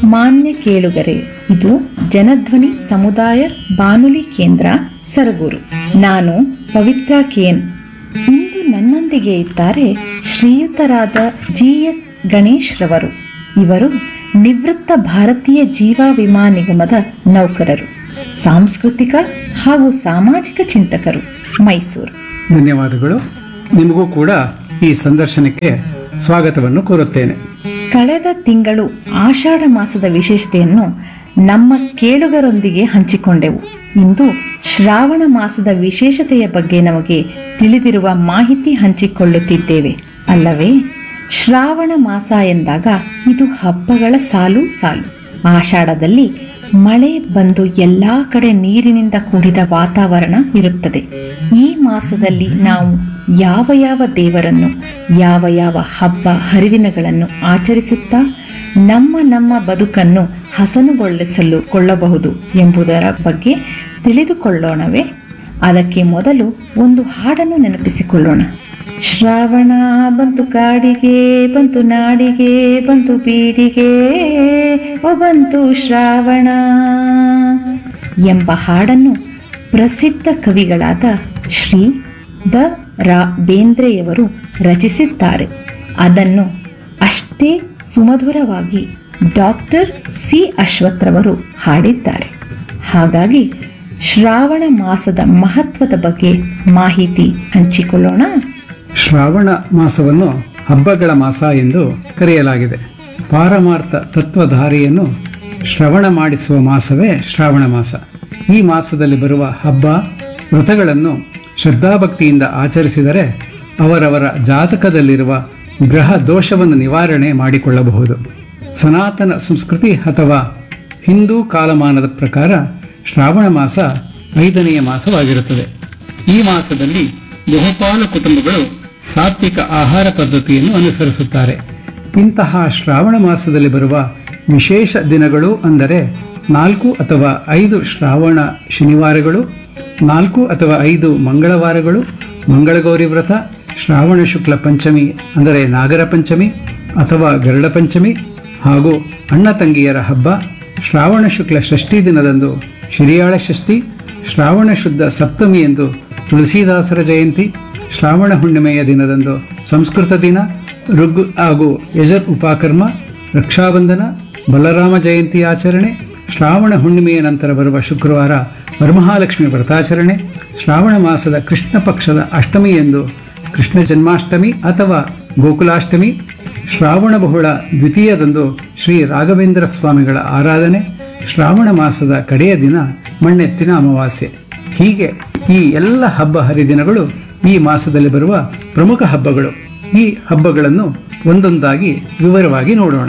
ಮಾನ್ಯ ಕೇಳುಗರೆ ಇದು ಜನಧ್ವನಿ ಸಮುದಾಯ ಬಾನುಲಿ ಕೇಂದ್ರ ಸರಗೂರು ನಾನು ಪವಿತ್ರ ಕೇನ್ ಇಂದು ನನ್ನೊಂದಿಗೆ ಇದ್ದಾರೆ ಶ್ರೀಯುತರಾದ ಜಿ ಎಸ್ ಗಣೇಶ್ ರವರು ಇವರು ನಿವೃತ್ತ ಭಾರತೀಯ ಜೀವ ವಿಮಾ ನಿಗಮದ ನೌಕರರು ಸಾಂಸ್ಕೃತಿಕ ಹಾಗೂ ಸಾಮಾಜಿಕ ಚಿಂತಕರು ಮೈಸೂರು ಧನ್ಯವಾದಗಳು ನಿಮಗೂ ಕೂಡ ಈ ಸಂದರ್ಶನಕ್ಕೆ ಸ್ವಾಗತವನ್ನು ಕೋರುತ್ತೇನೆ ಕಳೆದ ತಿಂಗಳು ಆಷಾಢ ಮಾಸದ ವಿಶೇಷತೆಯನ್ನು ನಮ್ಮ ಕೇಳುಗರೊಂದಿಗೆ ಹಂಚಿಕೊಂಡೆವು ಇಂದು ಶ್ರಾವಣ ಮಾಸದ ವಿಶೇಷತೆಯ ಬಗ್ಗೆ ನಮಗೆ ತಿಳಿದಿರುವ ಮಾಹಿತಿ ಹಂಚಿಕೊಳ್ಳುತ್ತಿದ್ದೇವೆ ಅಲ್ಲವೇ ಶ್ರಾವಣ ಮಾಸ ಎಂದಾಗ ಇದು ಹಬ್ಬಗಳ ಸಾಲು ಸಾಲು ಆಷಾಢದಲ್ಲಿ ಮಳೆ ಬಂದು ಎಲ್ಲಾ ಕಡೆ ನೀರಿನಿಂದ ಕೂಡಿದ ವಾತಾವರಣ ಇರುತ್ತದೆ ಈ ಮಾಸದಲ್ಲಿ ನಾವು ಯಾವ ಯಾವ ದೇವರನ್ನು ಯಾವ ಯಾವ ಹಬ್ಬ ಹರಿದಿನಗಳನ್ನು ಆಚರಿಸುತ್ತಾ ನಮ್ಮ ನಮ್ಮ ಬದುಕನ್ನು ಹಸನುಗೊಳಿಸಲು ಕೊಳ್ಳಬಹುದು ಎಂಬುದರ ಬಗ್ಗೆ ತಿಳಿದುಕೊಳ್ಳೋಣವೇ ಅದಕ್ಕೆ ಮೊದಲು ಒಂದು ಹಾಡನ್ನು ನೆನಪಿಸಿಕೊಳ್ಳೋಣ ಶ್ರಾವಣ ಬಂತು ಕಾಡಿಗೆ ಬಂತು ನಾಡಿಗೆ ಬಂತು ಬೀಡಿಗೆ ಓ ಬಂತು ಶ್ರಾವಣ ಎಂಬ ಹಾಡನ್ನು ಪ್ರಸಿದ್ಧ ಕವಿಗಳಾದ ಶ್ರೀ ದ ರಾ ಬೇಂದ್ರೆಯವರು ರಚಿಸಿದ್ದಾರೆ ಅದನ್ನು ಅಷ್ಟೇ ಸುಮಧುರವಾಗಿ ಡಾಕ್ಟರ್ ಸಿ ಅಶ್ವಥ್ರವರು ಹಾಡಿದ್ದಾರೆ ಹಾಗಾಗಿ ಶ್ರಾವಣ ಮಾಸದ ಮಹತ್ವದ ಬಗ್ಗೆ ಮಾಹಿತಿ ಹಂಚಿಕೊಳ್ಳೋಣ ಶ್ರಾವಣ ಮಾಸವನ್ನು ಹಬ್ಬಗಳ ಮಾಸ ಎಂದು ಕರೆಯಲಾಗಿದೆ ಪಾರಮಾರ್ಥ ತತ್ವಧಾರೆಯನ್ನು ಶ್ರವಣ ಮಾಡಿಸುವ ಮಾಸವೇ ಶ್ರಾವಣ ಮಾಸ ಈ ಮಾಸದಲ್ಲಿ ಬರುವ ಹಬ್ಬ ವ್ರತಗಳನ್ನು ಶ್ರದ್ಧಾಭಕ್ತಿಯಿಂದ ಆಚರಿಸಿದರೆ ಅವರವರ ಜಾತಕದಲ್ಲಿರುವ ಗ್ರಹ ದೋಷವನ್ನು ನಿವಾರಣೆ ಮಾಡಿಕೊಳ್ಳಬಹುದು ಸನಾತನ ಸಂಸ್ಕೃತಿ ಅಥವಾ ಹಿಂದೂ ಕಾಲಮಾನದ ಪ್ರಕಾರ ಶ್ರಾವಣ ಮಾಸ ಐದನೆಯ ಮಾಸವಾಗಿರುತ್ತದೆ ಈ ಮಾಸದಲ್ಲಿ ಬಹುಪಾಲು ಕುಟುಂಬಗಳು ಸಾತ್ವಿಕ ಆಹಾರ ಪದ್ಧತಿಯನ್ನು ಅನುಸರಿಸುತ್ತಾರೆ ಇಂತಹ ಶ್ರಾವಣ ಮಾಸದಲ್ಲಿ ಬರುವ ವಿಶೇಷ ದಿನಗಳು ಅಂದರೆ ನಾಲ್ಕು ಅಥವಾ ಐದು ಶ್ರಾವಣ ಶನಿವಾರಗಳು ನಾಲ್ಕು ಅಥವಾ ಐದು ಮಂಗಳವಾರಗಳು ಮಂಗಳಗೌರಿ ವ್ರತ ಶ್ರಾವಣ ಶುಕ್ಲ ಪಂಚಮಿ ಅಂದರೆ ನಾಗರ ಪಂಚಮಿ ಅಥವಾ ಗರುಡ ಪಂಚಮಿ ಹಾಗೂ ಅಣ್ಣ ತಂಗಿಯರ ಹಬ್ಬ ಶ್ರಾವಣ ಶುಕ್ಲ ಷಷ್ಠಿ ದಿನದಂದು ಶಿರಿಯಾಳ ಷಷ್ಠಿ ಶ್ರಾವಣ ಶುದ್ಧ ಸಪ್ತಮಿ ಎಂದು ತುಳಸೀದಾಸರ ಜಯಂತಿ ಶ್ರಾವಣ ಹುಣ್ಣಿಮೆಯ ದಿನದಂದು ಸಂಸ್ಕೃತ ದಿನ ಋಗ್ ಹಾಗೂ ಯಜರ್ ಉಪಕರ್ಮ ರಕ್ಷಾಬಂಧನ ಬಲರಾಮ ಜಯಂತಿ ಆಚರಣೆ ಶ್ರಾವಣ ಹುಣ್ಣಿಮೆಯ ನಂತರ ಬರುವ ಶುಕ್ರವಾರ ವರಮಹಾಲಕ್ಷ್ಮಿ ವ್ರತಾಚರಣೆ ಶ್ರಾವಣ ಮಾಸದ ಕೃಷ್ಣ ಪಕ್ಷದ ಅಷ್ಟಮಿ ಎಂದು ಕೃಷ್ಣ ಜನ್ಮಾಷ್ಟಮಿ ಅಥವಾ ಗೋಕುಲಾಷ್ಟಮಿ ಶ್ರಾವಣ ಬಹುಳ ದ್ವಿತೀಯದಂದು ಶ್ರೀ ರಾಘವೇಂದ್ರ ಸ್ವಾಮಿಗಳ ಆರಾಧನೆ ಶ್ರಾವಣ ಮಾಸದ ಕಡೆಯ ದಿನ ಮಣ್ಣೆತ್ತಿನ ಅಮಾವಾಸ್ಯೆ ಹೀಗೆ ಈ ಎಲ್ಲ ಹಬ್ಬ ಹರಿದಿನಗಳು ಈ ಮಾಸದಲ್ಲಿ ಬರುವ ಪ್ರಮುಖ ಹಬ್ಬಗಳು ಈ ಹಬ್ಬಗಳನ್ನು ಒಂದೊಂದಾಗಿ ವಿವರವಾಗಿ ನೋಡೋಣ